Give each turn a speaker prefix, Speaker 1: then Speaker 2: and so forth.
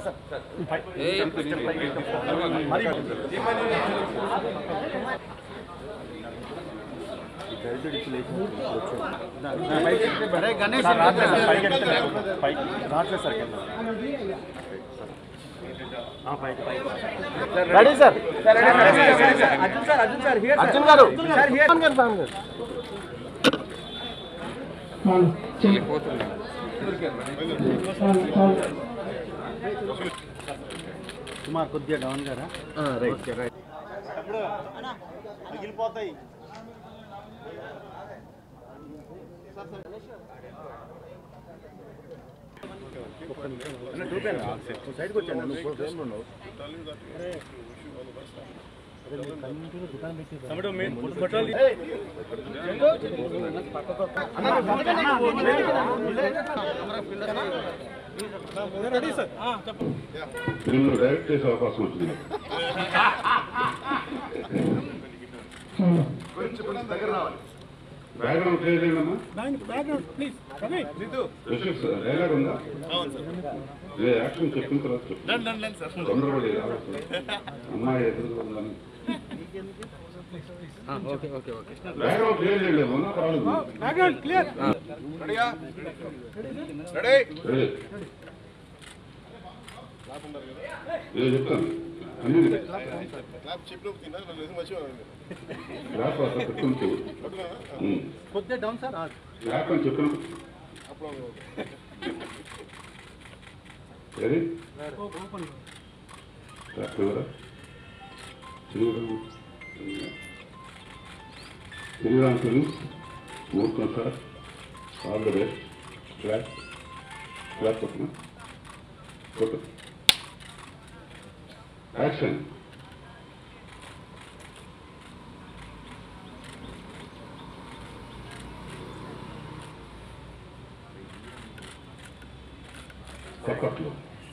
Speaker 1: Ready sir Arjun గారు అర్జున్ గారు sir Kumar కొద్దిగా డౌన్ గారా రైట్ రైట్ మిగిలిపోతాయి సైడ్కి వచ్చాను నువ్వు ఫ్రేమ్లో ఉన్నావు
Speaker 2: ఫిల్మ్ డైరెక్ట్ చేసే అవకాశం వచ్చింది బ్యాక్గ్రౌండ్ క్లియర్ అయ్యిందమ్మా యశ్వంత్ సార్, డైలాగ్ ఉందా ఏ యాక్షన్ చెప్పిన తర్వాత చెప్పు తొందరపడి రావచ్చు. అమ్మాయి ఎదురుగా ఉందని బ్యాక్గ్రౌండ్ క్లియర్ చేయండి మొన్న పర్వాలేదు రెడీ. ఏ చెప్తాను అన్ని క్లాప్ అసలు పెట్టుకుంటూ ఉమ్.
Speaker 1: కొద్దిగా డౌన్ సార్
Speaker 2: క్లాప్ అని చెప్పిన ఏది క్లాప్ ఎవరా శ్రీరామ్ శ్రీరామ్ ఫిల్మ్స్ మూర్ఖం sir all the best clap clap కొట్టిన కొట్టు యాక్షన్ కొట్టట్లు